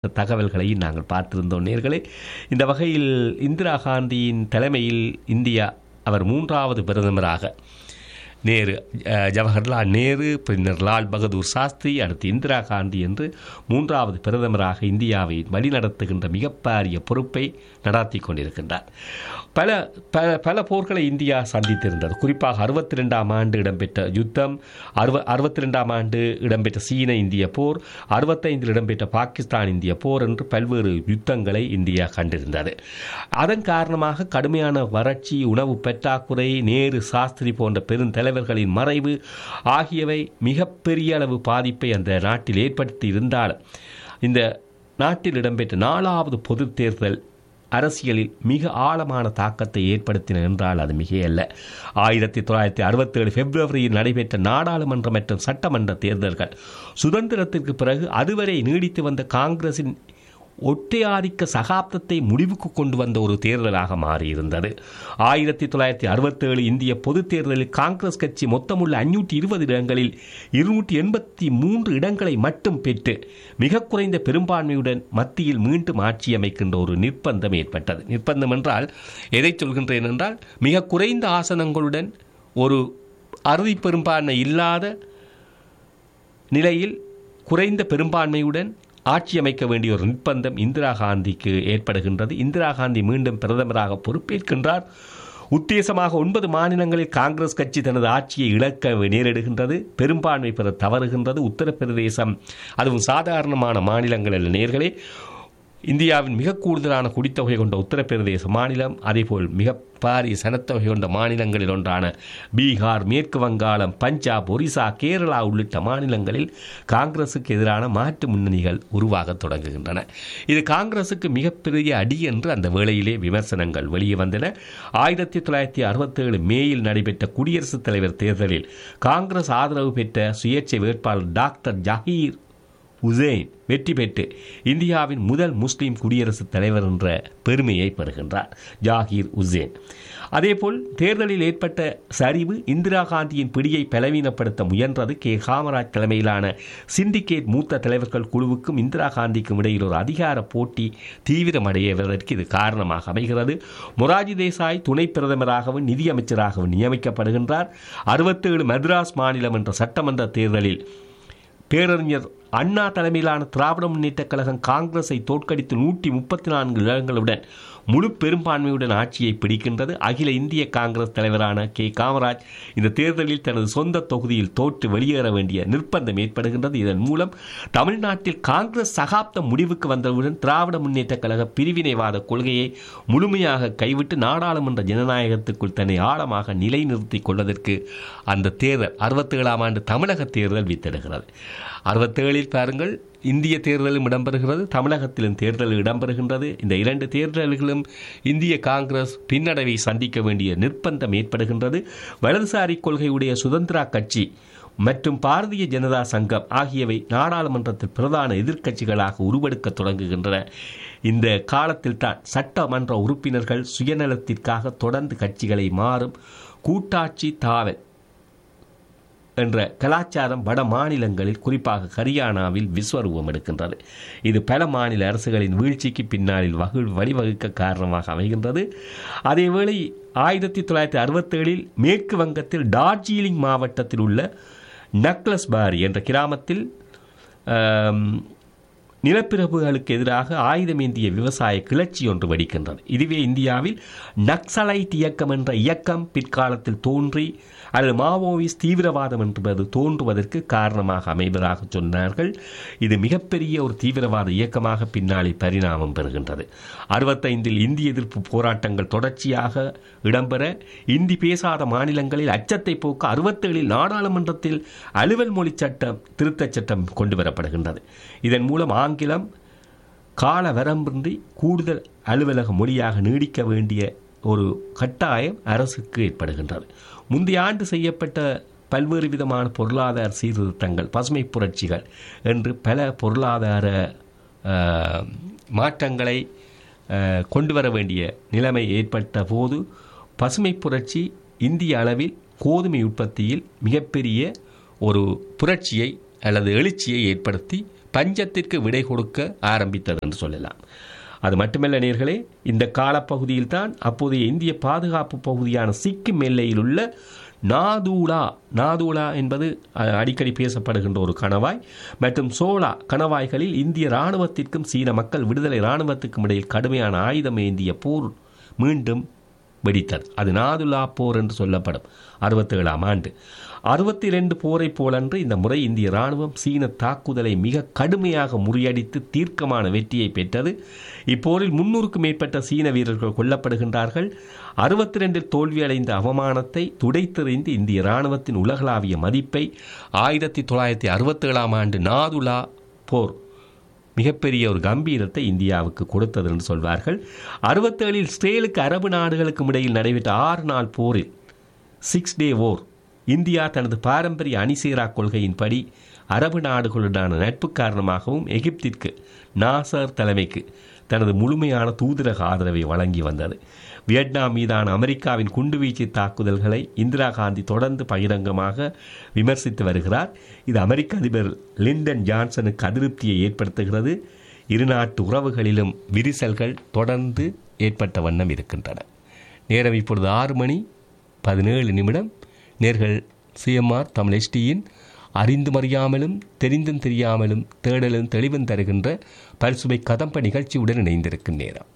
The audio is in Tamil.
தகவல்களையும் நாங்கள் பார்த்திருந்தோம் நேர்களே இந்த வகையில் இந்திரா காந்தியின் தலைமையில் இந்தியா அவர் மூன்றாவது பிரதமராக நேரு அஹ், ஜவஹர்லால் நேரு பின்னர் லால் பகதூர் சாஸ்திரி அடுத்து இந்திரா காந்தி என்று மூன்றாவது பிரதமராக இந்தியாவை வழிநடத்துகின்ற மிகப்பாரிய பொறுப்பை நடாத்தி கொண்டிருக்கின்றார் பல பல பல போர்களை இந்தியா சந்தித்திருந்தது குறிப்பாக அறுபத்தி ரெண்டாம் ஆண்டு இடம்பெற்ற யுத்தம் அறுவ அறுபத்தி ரெண்டாம் ஆண்டு இடம்பெற்ற சீன இந்திய போர் அறுபத்தைந்தில் இடம்பெற்ற பாகிஸ்தான் இந்திய போர் என்று பல்வேறு யுத்தங்களை இந்தியா கண்டிருந்தது அதன் காரணமாக கடுமையான வறட்சி உணவு பற்றாக்குறை நேரு சாஸ்திரி போன்ற பெருந்தலைவர்களின் மறைவு ஆகியவை மிகப்பெரிய அளவு பாதிப்பை அந்த நாட்டில் ஏற்படுத்தி இருந்தாலும் இந்த நாட்டில் இடம்பெற்ற நாலாவது பொதுத் தேர்தல் அரசியலில் மிக ஆழமான தாக்கத்தை ஏற்படுத்தின என்றால் அது மிகையல்ல ஆயிரத்தி தொள்ளாயிரத்தி அறுபத்தேழு பிப்ரவரியில் நடைபெற்ற நாடாளுமன்ற மற்றும் சட்டமன்ற தேர்தல்கள் சுதந்திரத்திற்கு பிறகு அதுவரை நீடித்து வந்த காங்கிரசின் ஒற்றையாதிக்க சகாப்தத்தை முடிவுக்கு கொண்டு வந்த ஒரு தேர்தலாக மாறியிருந்தது ஆயிரத்தி தொள்ளாயிரத்தி அறுபத்தேழு இந்திய பொதுத் தேர்தலில் காங்கிரஸ் கட்சி மொத்தமுள்ள அஞ்சூற்றி இருபது இடங்களில் இருநூற்றி எண்பத்தி மூன்று இடங்களை மட்டும் பெற்று மிக குறைந்த பெரும்பான்மையுடன் மத்தியில் மீண்டும் ஆட்சி அமைக்கின்ற ஒரு நிர்பந்தம் ஏற்பட்டது நிர்பந்தம் என்றால் எதை சொல்கின்றேன் என்றால் மிக குறைந்த ஆசனங்களுடன் ஒரு அறுதி பெரும்பான்மை இல்லாத நிலையில் குறைந்த பெரும்பான்மையுடன் ஆட்சி அமைக்க வேண்டிய ஒரு நிர்பந்தம் இந்திரா காந்திக்கு ஏற்படுகின்றது இந்திரா காந்தி மீண்டும் பிரதமராக பொறுப்பேற்கின்றார் உத்தேசமாக ஒன்பது மாநிலங்களில் காங்கிரஸ் கட்சி தனது ஆட்சியை இழக்க நேரிடுகின்றது பெரும்பான்மை பெற தவறுகின்றது உத்தரப்பிரதேசம் அதுவும் சாதாரணமான மாநிலங்கள் அல்ல நேர்களே இந்தியாவின் மிக கூடுதலான குடித்தொகை கொண்ட உத்தரப்பிரதேச மாநிலம் அதேபோல் மிக பாரிய சனத்தொகை கொண்ட மாநிலங்களில் ஒன்றான பீகார் மேற்கு வங்காளம் பஞ்சாப் ஒரிசா கேரளா உள்ளிட்ட மாநிலங்களில் காங்கிரசுக்கு எதிரான மாற்று முன்னணிகள் உருவாகத் தொடங்குகின்றன இது காங்கிரசுக்கு மிகப்பெரிய அடி என்று அந்த வேளையிலே விமர்சனங்கள் வெளியே வந்தன ஆயிரத்தி தொள்ளாயிரத்தி அறுபத்தேழு மேயில் நடைபெற்ற குடியரசுத் தலைவர் தேர்தலில் காங்கிரஸ் ஆதரவு பெற்ற சுயேட்சை வேட்பாளர் டாக்டர் ஜஹீர் உசேன் வெற்றி பெற்று இந்தியாவின் முதல் முஸ்லிம் குடியரசுத் தலைவர் என்ற பெருமையை பெறுகின்றார் ஜாகீர் உசேன் அதேபோல் தேர்தலில் ஏற்பட்ட சரிவு இந்திரா காந்தியின் பிடியை பலவீனப்படுத்த முயன்றது கே காமராஜ் தலைமையிலான சிண்டிகேட் மூத்த தலைவர்கள் குழுவுக்கும் இந்திரா காந்திக்கும் இடையில் ஒரு அதிகார போட்டி தீவிரமடைவதற்கு இது காரணமாக அமைகிறது மொராஜி தேசாய் துணை பிரதமராகவும் நிதியமைச்சராகவும் நியமிக்கப்படுகின்றார் அறுபத்தேழு மദ്രാஸ் மாநிலம் என்ற சட்டமன்ற தேர்தலில் பேரறிஞர் அண்ணா தலைமையிலான திராவிட முன்னேற்றக் கழகம் காங்கிரஸை தோற்கடித்து நூற்றி முப்பத்தி நான்கு இடங்களுடன் முழு பெரும்பான்மையுடன் ஆட்சியை பிடிக்கின்றது அகில இந்திய காங்கிரஸ் தலைவரான கே காமராஜ் இந்த தேர்தலில் தனது சொந்த தொகுதியில் தோற்று வெளியேற வேண்டிய நிர்பந்தம் ஏற்படுகின்றது இதன் மூலம் தமிழ்நாட்டில் காங்கிரஸ் சகாப்தம் முடிவுக்கு வந்தவுடன் திராவிட முன்னேற்றக் கழக பிரிவினைவாத கொள்கையை முழுமையாக கைவிட்டு நாடாளுமன்ற ஜனநாயகத்துக்குள் தன்னை ஆழமாக நிலைநிறுத்திக் கொள்வதற்கு அந்த தேர்தல் அறுபத்தேழாம் ஆண்டு தமிழக தேர்தல் வித்திடுகிறது அறுபத்தேழில் பாருங்கள் இந்திய தேர்தலும் இடம்பெறுகிறது தமிழகத்திலும் தேர்தல் இடம்பெறுகின்றது இந்த இரண்டு தேர்தல்களும் இந்திய காங்கிரஸ் பின்னடைவை சந்திக்க வேண்டிய நிர்பந்தம் ஏற்படுகின்றது வலதுசாரி கொள்கையுடைய சுதந்திரா கட்சி மற்றும் பாரதிய ஜனதா சங்கம் ஆகியவை நாடாளுமன்றத்தில் பிரதான எதிர்க்கட்சிகளாக உருவெடுக்க தொடங்குகின்றன இந்த காலத்தில் தான் சட்டமன்ற உறுப்பினர்கள் சுயநலத்திற்காக தொடர்ந்து கட்சிகளை மாறும் கூட்டாட்சி தாவல் என்ற கலாச்சாரம் வட மாநிலங்களில் குறிப்பாக ஹரியானாவில் விஸ்வரூபம் எடுக்கின்றது இது பல மாநில அரசுகளின் வீழ்ச்சிக்கு பின்னாளில் வகு வழிவகுக்க காரணமாக அமைகின்றது அதேவேளை ஆயிரத்தி தொள்ளாயிரத்தி அறுபத்தேழில் மேற்கு வங்கத்தில் டார்ஜிலிங் மாவட்டத்தில் உள்ள நக்லஸ்பாரி என்ற கிராமத்தில் ஆம், நிலப்பிரபுகளுக்கு எதிராக ஆயுதமேந்திய விவசாய கிளர்ச்சி ஒன்று வெடிக்கின்றது இதுவே இந்தியாவில் நக்சலைட் இயக்கம் என்ற இயக்கம் பிற்காலத்தில் தோன்றி அல்லது மாவோயிஸ்ட் தீவிரவாதம் என்பது தோன்றுவதற்கு காரணமாக அமைவதாக சொன்னார்கள் இது மிகப்பெரிய ஒரு தீவிரவாத இயக்கமாக பின்னாளில் பரிணாமம் பெறுகின்றது அறுபத்தைந்தில் இந்திய எதிர்ப்பு போராட்டங்கள் தொடர்ச்சியாக இடம்பெற இந்தி பேசாத மாநிலங்களில் அச்சத்தை போக்க அறுபத்தேழில் நாடாளுமன்றத்தில் அலுவல் மொழி சட்டம் திருத்தச் சட்டம் கொண்டு வரப்படுகின்றது இதன் மூலம் ஆங்கிலம் கால வரம்பின்றி கூடுதல் அலுவலக மொழியாக நீடிக்க வேண்டிய ஒரு கட்டாயம் அரசுக்கு ஏற்படுகின்றது முந்தைய ஆண்டு செய்யப்பட்ட பல்வேறு விதமான பொருளாதார சீர்திருத்தங்கள் பசுமை புரட்சிகள் என்று பல பொருளாதார அஹ், மாற்றங்களை அஹ், கொண்டு வர வேண்டிய நிலைமை ஏற்பட்ட போது பசுமை புரட்சி இந்திய அளவில் கோதுமை உற்பத்தியில் மிகப்பெரிய ஒரு புரட்சியை அல்லது எழுச்சியை ஏற்படுத்தி பஞ்சத்திற்கு விடை கொடுக்க ஆரம்பித்தது என்று சொல்லலாம் அது மட்டுமல்ல நேர்களே இந்த காலப்பகுதியில் தான் அப்போதைய இந்திய பாதுகாப்பு பகுதியான சிக்கிம் எல்லையில் உள்ள நாதூலா நாதூலா என்பது அஹ், அடிக்கடி பேசப்படுகின்ற ஒரு கணவாய் மற்றும் சோலா கணவாய்களில் இந்திய இராணுவத்திற்கும் சீன மக்கள் விடுதலை இராணுவத்துக்கும் இடையில் கடுமையான ஆயுதம் ஏந்திய போர் மீண்டும் வெடித்தது அது நாதுலா போர் என்று சொல்லப்படும் அறுபத்தேழாம் ஆண்டு அறுபத்தி ரெண்டு போரை போலன்று இந்த முறை இந்திய ராணுவம் சீன தாக்குதலை மிக கடுமையாக முறியடித்து தீர்க்கமான வெற்றியை பெற்றது இப்போரில் முன்னூறுக்கும் மேற்பட்ட சீன வீரர்கள் கொல்லப்படுகின்றார்கள் அறுபத்தி ரெண்டில் தோல்வியடைந்த அவமானத்தை துடைத்தெறிந்து இந்திய ராணுவத்தின் உலகளாவிய மதிப்பை ஆயிரத்தி தொள்ளாயிரத்தி அறுபத்தேழாம் ஆண்டு நாதுலா போர் மிகப்பெரிய ஒரு கம்பீரத்தை இந்தியாவுக்கு கொடுத்தது என்று சொல்வார்கள் அறுபத்தேழில் இஸ்ரேலுக்கு அரபு நாடுகளுக்கும் இடையில் நடைபெற்ற ஆறு நாள் போரில் சிக்ஸ் டே ஓர் இந்தியா தனது பாரம்பரிய அணிசேரா கொள்கையின்படி அரபு நாடுகளுடனான நட்பு காரணமாகவும் எகிப்திற்கு நாசர் தலைமைக்கு தனது முழுமையான தூதரக ஆதரவை வழங்கி வந்தது வியட்நாம் மீதான அமெரிக்காவின் குண்டுவீச்சு தாக்குதல்களை இந்திரா காந்தி தொடர்ந்து பகிரங்கமாக விமர்சித்து வருகிறார் இது அமெரிக்க அதிபர் லிண்டன் ஜான்சனுக்கு அதிருப்தியை ஏற்படுத்துகிறது இருநாட்டு உறவுகளிலும் விரிசல்கள் தொடர்ந்து ஏற்பட்ட வண்ணம் இருக்கின்றன நேரம் இப்பொழுது ஆறு மணி பதினேழு நிமிடம் நேர்கள் சிஎம்ஆர் தமிழ் எஸ்டியின் அறிந்தும் அறியாமலும் தெரிந்தும் தெரியாமலும் தேடலும் தெளிவும் தருகின்ற பரிசுமை கதம்ப நிகழ்ச்சியுடன் இணைந்திருக்கும் நேரம்